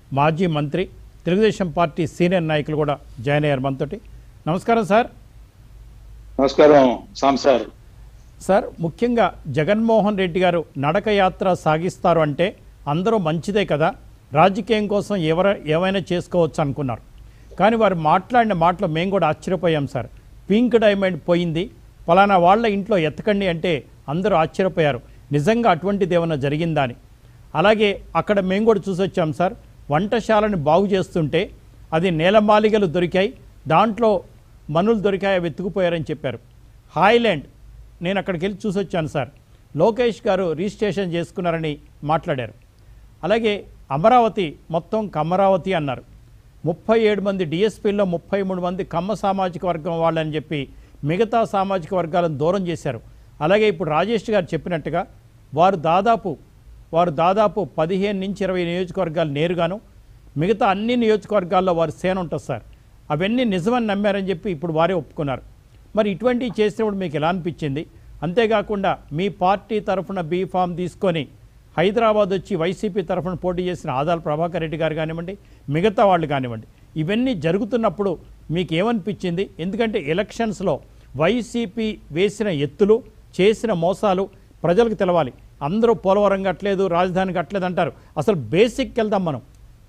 మాజీ మంత్రి Telugu Desam party senior నాయకులు కూడా జాయిన్ అయ్యారు మనతోటి నమస్కారం సార్ నమస్కారం సాంసార్ సార్ ముఖ్యంగా జగన్మోహన్ రెడ్డి గారు నడక యాత్ర సాగిస్తారు అంటే అందరూ మంచిదే కదా రాజకీయం కోసం ఎవర ఏమైనా చేసుకోవచ్చు అనుకున్నారు కానీ వారు మాట్లాడిన మాటలు మేము కూడా ఆశ్చర్యపోయాం సార్ పింక్ డైమండ్ పోయింది ఫలానా వాళ్ళ ఇంట్లో ఎత్తకండి అంటే అందరూ ఆశ్చర్యపోయారు నిజంగా అటువంటిది ఏమైనా జరిగిందా అని అలాగే అక్కడ మేము కూడా చూసి వచ్చాం సార్ వంటశాలని బాగు చేస్తుంటే అది నేలమాలిగలు దొరికాయి దాంట్లో మనులు దొరికాయి అవి ఎత్తుకుపోయారని చెప్పారు హాయ్లాండ్ నేను అక్కడికి వెళ్ళి చూసి వచ్చాను సార్ లోకేష్ గారు రిజిస్ట్రేషన్ చేసుకున్నారని మాట్లాడారు అలాగే అమరావతి మొత్తం కమరావతి అన్నారు ముప్పై ఏడు మంది డిఎస్పీల్లో ముప్పై మూడు మంది కమ్మ సామాజిక వర్గం వాళ్ళని చెప్పి మిగతా సామాజిక వర్గాలను దూరం చేశారు అలాగే ఇప్పుడు రాజేష్ గారు చెప్పినట్టుగా వారు దాదాపు వారు దాదాపు పదిహేను నుంచి ఇరవై నియోజకవర్గాలు నేరుగాను మిగతా అన్ని నియోజకవర్గాల్లో వారి సేన ఉంటుంది సార్ అవన్నీ నిజమని నమ్మారని చెప్పి ఇప్పుడు వారే ఒప్పుకున్నారు మరి ఇటువంటివి చేసినప్పుడు మీకు ఎలా అనిపించింది అంతేకాకుండా మీ పార్టీ తరఫున బీ ఫామ్ తీసుకొని హైదరాబాద్ వచ్చి వైసీపీ తరఫున పోటీ చేసిన ఆదాల ప్రభాకర్ రెడ్డి గారు కానివ్వండి మిగతా వాళ్ళు కానివ్వండి ఇవన్నీ జరుగుతున్నప్పుడు మీకు ఏమనిపించింది ఎందుకంటే ఎలక్షన్స్లో వైసీపీ వేసిన ఎత్తులు చేసిన మోసాలు ప్రజలకు తెలవాలి అందరూ పోలవరం కట్టలేదు రాజధాని కట్టలేదు అంటారు అసలు బేసిక్కి వెళ్దాం మనం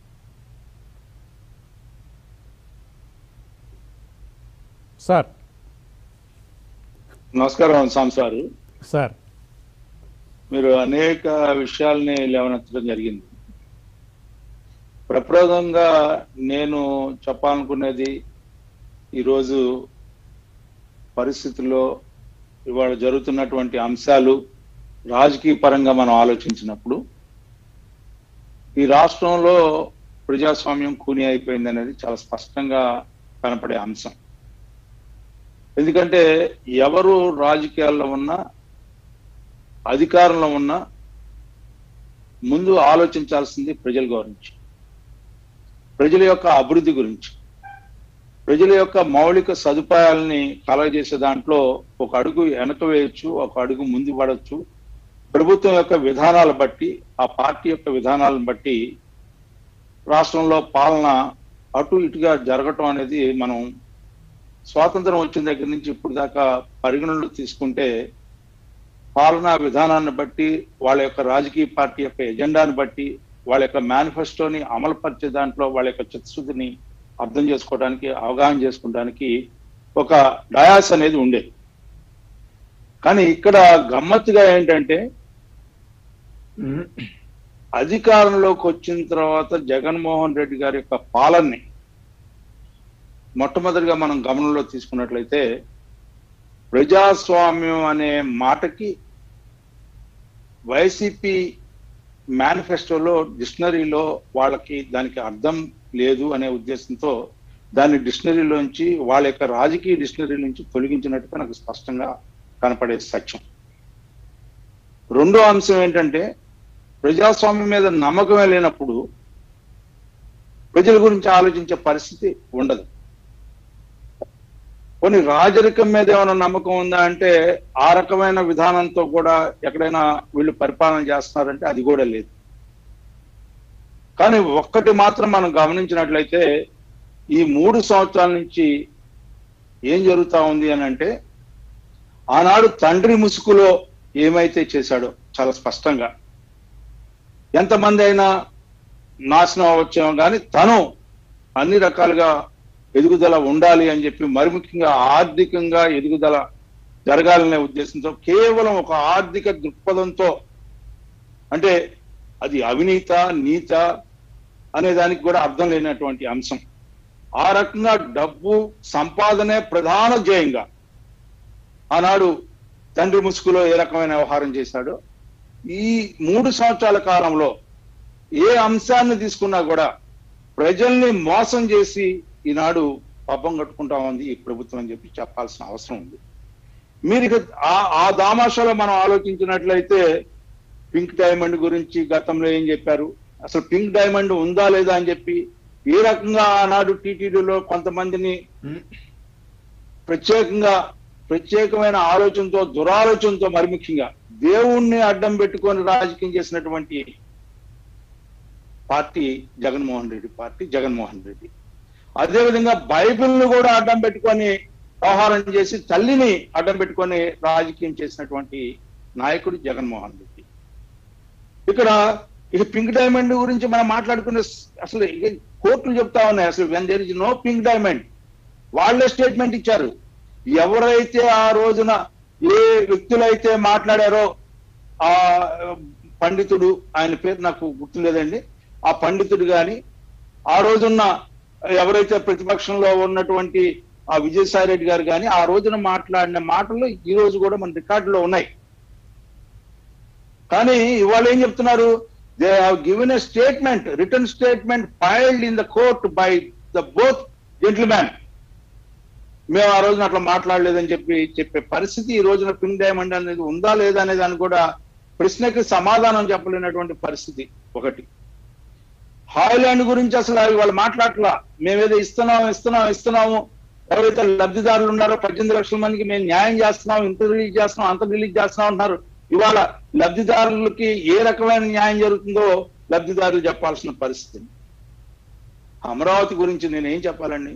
సార్ నమస్కారం సాంసారు సార్ మీరు అనేక విషయాల్ని లేవనెత్తడం జరిగింది ప్రప్రదంగా నేను చెప్పాలనుకునేది ఈరోజు పరిస్థితుల్లో ఇవాళ జరుగుతున్నటువంటి అంశాలు రాజకీయ పరంగా మనం ఆలోచించినప్పుడు ఈ రాష్ట్రంలో ప్రజాస్వామ్యం కూని అయిపోయింది అనేది చాలా స్పష్టంగా కనపడే అంశం ఎందుకంటే ఎవరు రాజకీయాల్లో ఉన్నా అధికారంలో ఉన్నా ముందు ఆలోచించాల్సింది ప్రజల గురించి ప్రజల యొక్క అభివృద్ధి గురించి ప్రజల యొక్క మౌలిక సదుపాయాలని కలగజేసే దాంట్లో ఒక అడుగు వెనక వేయచ్చు ఒక అడుగు ముందు పడవచ్చు ప్రభుత్వం యొక్క విధానాలు బట్టి ఆ పార్టీ యొక్క విధానాలను బట్టి రాష్ట్రంలో పాలన అటు ఇటుగా జరగటం అనేది మనం స్వాతంత్రం వచ్చిన దగ్గర నుంచి ఇప్పుడు దాకా పరిగణనలో తీసుకుంటే పాలనా విధానాన్ని బట్టి వాళ్ళ యొక్క రాజకీయ పార్టీ యొక్క ఎజెండాని బట్టి వాళ్ళ యొక్క మేనిఫెస్టోని అమలుపరిచే దాంట్లో వాళ్ళ యొక్క చిత్తశుద్ధిని అర్థం చేసుకోవడానికి అవగాహన చేసుకోవడానికి ఒక డయాస్ అనేది ఉండేది కానీ ఇక్కడ గమ్మత్తుగా ఏంటంటే అధికారంలోకి వచ్చిన తర్వాత జగన్మోహన్ రెడ్డి గారి యొక్క పాలనని మొట్టమొదటిగా మనం గమనంలో తీసుకున్నట్లయితే ప్రజాస్వామ్యం అనే మాటకి వైసీపీ మేనిఫెస్టోలో డిక్షనరీలో వాళ్ళకి దానికి అర్థం లేదు అనే ఉద్దేశంతో దాన్ని డిక్షనరీలోంచి వాళ్ళ యొక్క రాజకీయ డిక్షనరీ నుంచి తొలగించినట్టుగా నాకు స్పష్టంగా కనపడే సత్యం రెండో అంశం ఏంటంటే ప్రజాస్వామ్యం మీద నమ్మకమే లేనప్పుడు ప్రజల గురించి ఆలోచించే పరిస్థితి ఉండదు కొన్ని రాజరికం మీద ఏమైనా నమ్మకం ఉందా అంటే ఆ రకమైన విధానంతో కూడా ఎక్కడైనా వీళ్ళు పరిపాలన చేస్తున్నారంటే అది కూడా లేదు కానీ ఒక్కటి మాత్రం మనం గమనించినట్లయితే ఈ మూడు సంవత్సరాల నుంచి ఏం జరుగుతా ఉంది అని అంటే ఆనాడు తండ్రి ముసుగులో ఏమైతే చేశాడో చాలా స్పష్టంగా ఎంతమంది అయినా నాశనం అవ్వచ్చేమో కానీ తను అన్ని రకాలుగా ఎదుగుదల ఉండాలి అని చెప్పి మరి ముఖ్యంగా ఆర్థికంగా ఎదుగుదల జరగాలనే ఉద్దేశంతో కేవలం ఒక ఆర్థిక దృక్పథంతో అంటే అది అవినీత నీత అనే దానికి కూడా అర్థం లేనటువంటి అంశం ఆ రకంగా డబ్బు సంపాదనే ప్రధాన ధ్యేయంగా ఆనాడు తండ్రి ముసుగులో ఏ రకమైన వ్యవహారం చేశాడో ఈ మూడు సంవత్సరాల కాలంలో ఏ అంశాన్ని తీసుకున్నా కూడా ప్రజల్ని మోసం చేసి ఈనాడు పబ్బం కట్టుకుంటా ఉంది ఈ ప్రభుత్వం అని చెప్పి చెప్పాల్సిన అవసరం ఉంది మీరు ఇక ఆ- ఆ దామాషాలో మనం ఆలోచించినట్లయితే పింక్ డైమండ్ గురించి గతంలో ఏం చెప్పారు అసలు పింక్ డైమండ్ ఉందా లేదా అని చెప్పి ఏ రకంగా ఆనాడు టీటీడీలో కొంతమందిని ప్రత్యేకంగా ప్రత్యేకమైన ఆలోచనతో దురాలోచనతో మరి ముఖ్యంగా దేవుణ్ణి అడ్డం పెట్టుకొని రాజకీయం చేసినటువంటి పార్టీ జగన్మోహన్ రెడ్డి పార్టీ జగన్మోహన్ రెడ్డి అదేవిధంగా బైబిల్ను కూడా అడ్డం పెట్టుకొని వ్యవహారం చేసి తల్లిని అడ్డం పెట్టుకొని రాజకీయం చేసినటువంటి నాయకుడు జగన్మోహన్ రెడ్డి ఇక్కడ ఇక పింక్ డైమండ్ గురించి మనం మాట్లాడుకునే స్- అసలు ఇక కోర్టులు చెప్తా ఉన్నాయి అసలు when there is no pink diamond వాళ్ళే స్టేట్మెంట్ ఇచ్చారు ఎవరైతే ఆ రోజున ఏ వ్యక్తులైతే మాట్లాడారో ఆ పండితుడు ఆయన పేరు నాకు గుర్తులేదండి ఆ పండితుడు గాని ఆ రోజున్న ఎవరైతే ప్రతిపక్షంలో ఉన్నటువంటి ఆ విజయసాయి రెడ్డి గారు కానీ ఆ రోజున మాట్లాడిన మాటలు ఈ రోజు కూడా మన రికార్డులో ఉన్నాయి కానీ ఇవాళ ఏం చెప్తున్నారు they have given a statement return statement filed in the court by the both gentleman మేము ఆ రోజున అట్లా మాట్లాడలేదని చెప్పి చెప్పే పరిస్థితి ఈ రోజున పింక్ డైమండ్ అనేది ఉందా లేదా అనే దాన్ని కూడా ప్రశ్నకి సమాధానం చెప్పలేనటువంటి పరిస్థితి ఒకటి హాయ్లాండ్ గురించి అసలు అవి వాళ్ళు మాట్లాడట్లా మేమేదో ఇస్తున్నాం ఇస్తున్నాం ఇస్తున్నాము ఎవరైతే లబ్ధిదారులు ఉన్నారో పద్దెనిమిది లక్షల మందికి మేము న్యాయం చేస్తున్నాం ఇంత రిలీజ్ చేస్తున్నాం అంత రిలీజ్ చేస్తున్నాం అంటున్నారు ఇవాళ లబ్ధిదారులకి ఏ రకమైన న్యాయం జరుగుతుందో లబ్ధిదారులు చెప్పాల్సిన పరిస్థితి అమరావతి గురించి నేను ఏం చెప్పాలండి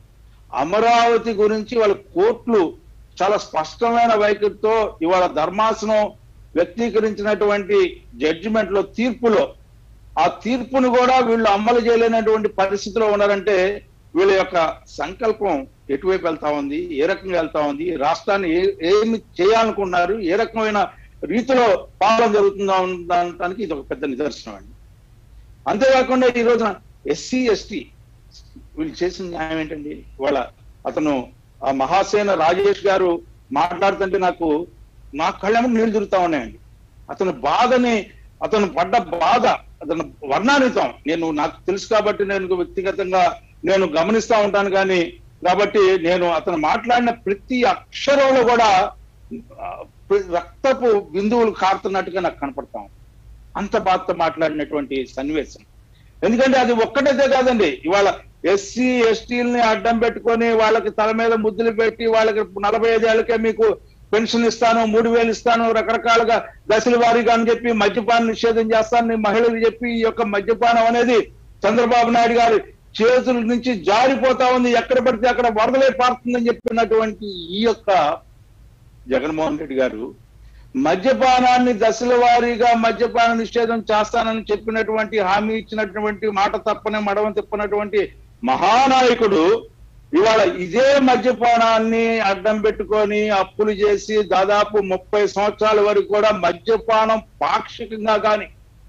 అమరావతి గురించి వాళ్ళ కోర్టులు చాలా స్పష్టమైన వైఖరితో ఇవాళ ధర్మాసనం వ్యక్తీకరించినటువంటి జడ్జిమెంట్ లో తీర్పులో ఆ తీర్పును కూడా వీళ్ళు అమలు చేయలేనటువంటి పరిస్థితిలో ఉన్నారంటే వీళ్ళ యొక్క సంకల్పం ఎటువైపు వెళ్తా ఉంది ఏ రకంగా వెళ్తా ఉంది రాష్ట్రాన్ని ఏ ఏమి చేయాలనుకున్నారు ఏ రకమైన రీతిలో పాలన జరుగుతుందా ఉండడానికి ఇది ఒక పెద్ద నిదర్శనం అండి అంతేకాకుండా ఈ రోజున ఎస్సీ ఎస్టీ వీళ్ళు చేసిన న్యాయం ఏంటండి వాళ్ళ అతను ఆ మహాసేన రాజేష్ గారు మాట్లాడుతుంటే నాకు నా కళ్ళము నీళ్లు తిరుగుతా ఉన్నాయండి అతని బాధని అతను పడ్డ బాధ అతను వర్ణానితం నేను నాకు తెలుసు కాబట్టి నేను వ్యక్తిగతంగా నేను గమనిస్తా ఉంటాను కానీ కాబట్టి నేను అతను మాట్లాడిన ప్రతి అక్షరంలో కూడా ఆ, రక్తపు బిందువులు కారుతున్నట్టుగా నాకు కనపడతా ఉంది. అంత బాధతో మాట్లాడినటువంటి సన్నివేశం ఎందుకంటే అది ఒక్కటైతే కాదండి ఇవాళ ఎస్సీ ఎస్టీలని అడ్డం పెట్టుకొని వాళ్ళకి తల మీద ముద్దులు పెట్టి వాళ్ళకి నలభై ఐదేళ్లకే మీకు పెన్షన్ ఇస్తాను మూడు వేలు ఇస్తాను రకరకాలుగా దశల వారీగా అని చెప్పి మద్యపాన నిషేధం చేస్తానని మహిళలు చెప్పి ఈ యొక్క మద్యపానం అనేది చంద్రబాబు నాయుడు గారి చేతుల నుంచి జారిపోతా ఉంది ఎక్కడ పడితే అక్కడ వరదలే పారుతుందని చెప్పినటువంటి ఈ యొక్క జగన్మోహన్ రెడ్డి గారు మద్యపానాన్ని దశల వారీగా మద్యపాన నిషేధం చేస్తానని చెప్పినటువంటి హామీ ఇచ్చినటువంటి మాట తప్పని మడవ తిప్పనటువంటి మహానాయకుడు ఇవాళ ఇదే మద్యపానాన్ని అడ్డం పెట్టుకొని అప్పులు చేసి దాదాపు ముప్పై సంవత్సరాల వరకు కూడా మద్యపానం పాక్షికంగా గాని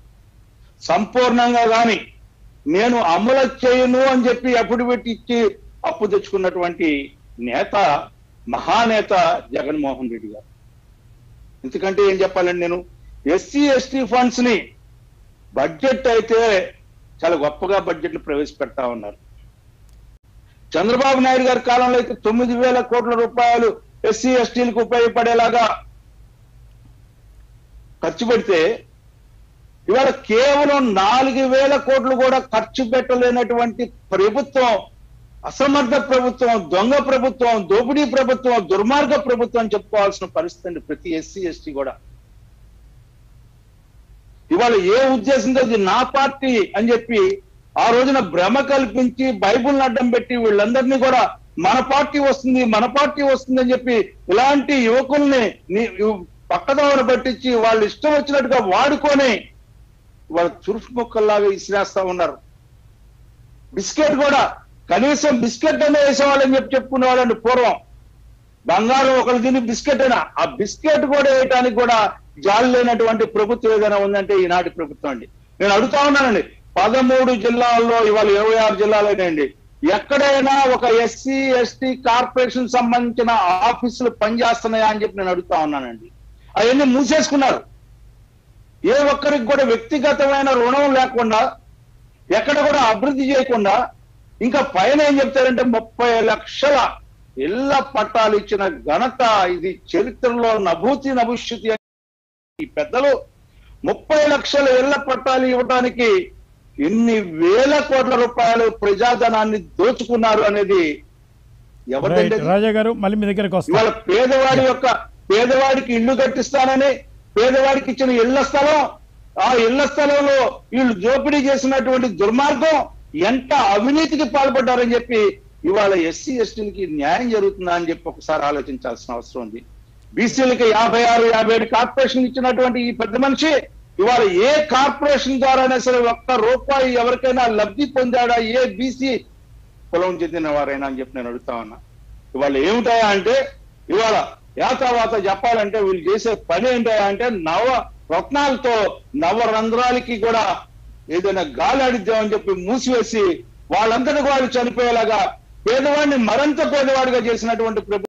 సంపూర్ణంగా గాని నేను అమలు చేయను అని చెప్పి అఫిడవిట్ ఇచ్చి అప్పు తెచ్చుకున్నటువంటి నేత మహానేత జగన్మోహన్ రెడ్డి గారు ఎందుకంటే ఏం చెప్పాలండి నేను ఎస్సీ ఎస్టీ ఫండ్స్ ని బడ్జెట్ అయితే చాలా గొప్పగా బడ్జెట్లు ప్రవేశపెడతా ఉన్నారు చంద్రబాబు నాయుడు గారి కాలంలో అయితే తొమ్మిది వేల కోట్ల రూపాయలు ఎస్సీ ఎస్టీలకు ఉపయోగపడేలాగా ఖర్చు పెడితే ఇవాళ కేవలం నాలుగు వేల కోట్లు కూడా ఖర్చు పెట్టలేనటువంటి ప్రభుత్వం అసమర్థ ప్రభుత్వం దొంగ ప్రభుత్వం దోపిడీ ప్రభుత్వం దుర్మార్గ ప్రభుత్వం అని చెప్పుకోవాల్సిన పరిస్థితి అండి ప్రతి ఎస్సీ ఎస్టీ కూడా ఇవాళ ఏ ఉద్దేశంతో ఇది నా పార్టీ అని చెప్పి ఆ రోజున భ్రమ కల్పించి బైబుల్ని అడ్డం పెట్టి వీళ్ళందరినీ కూడా మన పార్టీ వస్తుంది మన పార్టీ వస్తుంది అని చెప్పి ఇలాంటి యువకుల్ని నీ- ఇవ్- పక్కదోవన పట్టించి వాళ్ళు ఇష్టం వచ్చినట్టుగా వాడుకొని వాళ్ళు చురుకు మొక్కల్లాగా ఇసిరేస్తా ఉన్నారు బిస్కెట్ కూడా కనీసం బిస్కెట్ అనే వేసేవాళ్ళని చెప్పి చెప్పుకునే వాళ్ళండి పూర్వం బంగారం ఒకరు తిని బిస్కెట్ అయినా ఆ బిస్కెట్ కూడా వేయటానికి కూడా జాలి లేనటువంటి ప్రభుత్వం ఏదైనా ఉందంటే ఈనాటి ప్రభుత్వం అండి నేను అడుగుతా ఉన్నానండి పదమూడు జిల్లాల్లో ఇవాళ ఇరవై ఆరు జిల్లాలైనాయండి ఎక్కడైనా ఒక ఎస్సీ ఎస్టీ కార్పొరేషన్ సంబంధించిన ఆఫీసులు పనిచేస్తున్నాయా అని చెప్పి నేను అడుగుతా ఉన్నానండి అవన్నీ మూసేసుకున్నారు ఏ ఒక్కరికి కూడా వ్యక్తిగతమైన రుణం లేకుండా ఎక్కడ కూడా అభివృద్ధి చేయకుండా ఇంకా పైన ఏం చెప్తారంటే ముప్పై లక్షల ఇళ్ల పట్టాలు ఇచ్చిన ఘనత ఇది చరిత్రలో నభూతి నభుష్యతి అని ఈ పెద్దలు ముప్పై లక్షల ఇళ్ల పట్టాలు ఇవ్వడానికి ఎన్ని వేల కోట్ల రూపాయలు ప్రజాధనాన్ని దోచుకున్నారు అనేది ఎవరిదండి రైట్ అది? రాజా గారు మళ్ళీ మీ దగ్గరకు ఇవాళ వస్తాం పేదవాడి యొక్క పేదవాడికి ఇల్లు కట్టిస్తానని పేదవాడికి ఇచ్చిన ఇళ్ల స్థలం ఆ ఇళ్ల స్థలంలో వీళ్ళు దోపిడీ చేసినటువంటి దుర్మార్గం ఎంత అవినీతికి పాల్పడ్డారని చెప్పి ఇవాళ ఎస్సీ ఎస్టీలకి న్యాయం జరుగుతుందా అని చెప్పి ఒకసారి ఆలోచించాల్సిన అవసరం ఉంది బీసీలకి యాభై ఆరు యాభై ఏడు కార్పొరేషన్ ఇచ్చినటువంటి ఈ పెద్ద మనిషి ఇవాళ ఏ కార్పొరేషన్ ద్వారానే సరే ఒక్క రూపాయి ఎవరికైనా లబ్ధి పొందాడా ఏ బీసీ కులం చెందిన వారైనా అని చెప్పి నేను అడుగుతా ఉన్నా ఇవాళ ఏమిటాయా అంటే ఇవాళ యాతావాత చెప్పాలంటే వీళ్ళు చేసే పని ఏంటయా అంటే నవ రత్నాలతో నవ రంధ్రాలకి కూడా ఏదైనా గాలి ఆడిద్దామని చెప్పి మూసివేసి వాళ్ళంతటి వాళ్ళు చనిపోయేలాగా పేదవాడిని మరింత పేదవాడిగా చేసినటువంటి ప్రభుత్వం